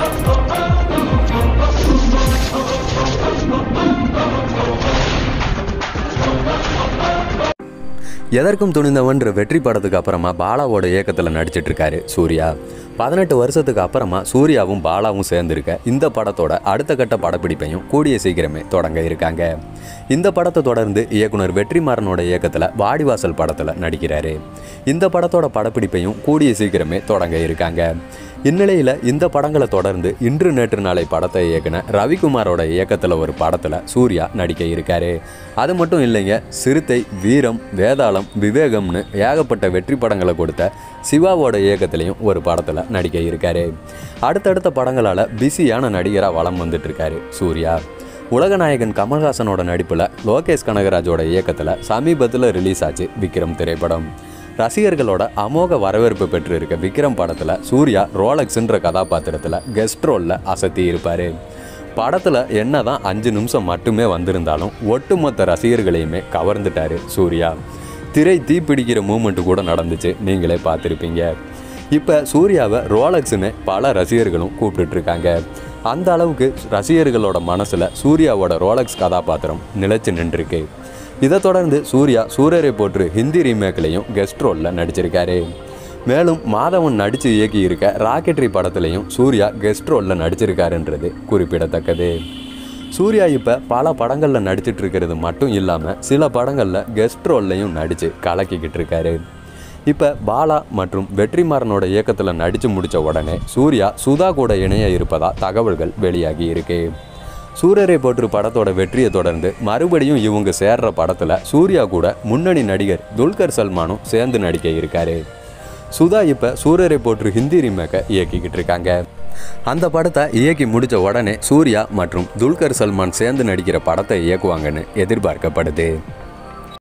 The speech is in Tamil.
எதற்கும் துணிந்தவன்ற வெற்றி படத்துக்கு அப்புறமா பாலாவோட இயக்கத்தில் நடிச்சிட்டு இருக்காரு சூர்யா பதினெட்டு வருஷத்துக்கு அப்புறமா சூர்யாவும் பாலாவும் சேர்ந்திருக்க இந்த படத்தோட அடுத்த கட்ட படப்பிடிப்பையும் கூடிய சீக்கிரமே தொடங்க இருக்காங்க இந்த படத்தை தொடர்ந்து இயக்குனர் வெற்றிமாறனோட இயக்கத்தில் வாடிவாசல் படத்தில் நடிக்கிறாரு இந்த படத்தோட படப்பிடிப்பையும் கூடிய சீக்கிரமே தொடங்க இருக்காங்க இந்நிலையில் இந்த படங்களை தொடர்ந்து இன்று நேற்று நாளை படத்தை இயக்குன ரவிக்குமாரோட இயக்கத்தில் ஒரு படத்தில் சூர்யா நடிக்க இருக்காரு அது மட்டும் இல்லைங்க சிறுத்தை வீரம் வேதாளம் விவேகம்னு ஏகப்பட்ட வெற்றி படங்களை கொடுத்த சிவாவோட இயக்கத்திலையும் ஒரு படத்தில் நடிக்க இருக்காரு அடுத்தடுத்த படங்களால் பிஸியான நடிகராக வலம் வந்துட்டு இருக்காரு சூர்யா உலகநாயகன் கமல்ஹாசனோட நடிப்பில் லோகேஷ் கனகராஜோட இயக்கத்தில் சமீபத்தில் ரிலீஸ் ஆச்சு விக்ரம் திரைப்படம் ரசிகர்களோட அமோக வரவேற்பு பெற்று இருக்க விக்ரம் படத்தில் சூர்யா ரோலக்ஸ்ன்ற கதாபாத்திரத்தில் கெஸ்ட் ரோலில் அசத்தி இருப்பார் படத்தில் என்னதான் அஞ்சு நிமிஷம் மட்டுமே வந்திருந்தாலும் ஒட்டுமொத்த ரசிகர்களையுமே கவர்ந்துட்டாரு சூர்யா திரை தீப்பிடிக்கிற மூமெண்ட் கூட நடந்துச்சு நீங்களே பார்த்துருப்பீங்க இப்போ சூர்யாவை ரோலக்ஸ்னு பல ரசிகர்களும் கூப்பிட்டுட்டு இருக்காங்க அந்த அளவுக்கு ரசிகர்களோட மனசில் சூர்யாவோட ரோலக்ஸ் கதாபாத்திரம் நிலைச்சு நின்றுருக்கு இதை தொடர்ந்து சூர்யா சூரரை போற்று ஹிந்தி ரீமேக்லையும் கெஸ்ட் ரோலில் நடிச்சிருக்காரு மேலும் மாதவன் நடித்து இயக்கி இருக்க ராக்கெட்ரி படத்துலையும் சூர்யா கெஸ்ட் ரோலில் நடிச்சிருக்காருன்றது குறிப்பிடத்தக்கது சூர்யா இப்போ பல படங்களில் நடிச்சிட்டு இருக்கிறது மட்டும் இல்லாமல் சில படங்களில் கெஸ்ட் ரோல்லையும் நடித்து கலக்கிக்கிட்டு இருக்காரு இப்போ பாலா மற்றும் வெற்றிமாறனோட இயக்கத்தில் நடித்து முடித்த உடனே சூர்யா சுதா கூட இணைய இருப்பதா தகவல்கள் வெளியாகி இருக்கு சூரரை போற்று படத்தோட வெற்றியை தொடர்ந்து மறுபடியும் இவங்க சேர்ற படத்தில் சூர்யா கூட முன்னணி நடிகர் துல்கர் சல்மானும் சேர்ந்து நடிக்க இருக்காரு சுதா இப்போ சூரரை போற்று ஹிந்தி ரீமேக்கை இயக்கிக்கிட்டு இருக்காங்க அந்த படத்தை இயக்கி முடித்த உடனே சூர்யா மற்றும் துல்கர் சல்மான் சேர்ந்து நடிக்கிற படத்தை இயக்குவாங்கன்னு எதிர்பார்க்கப்படுது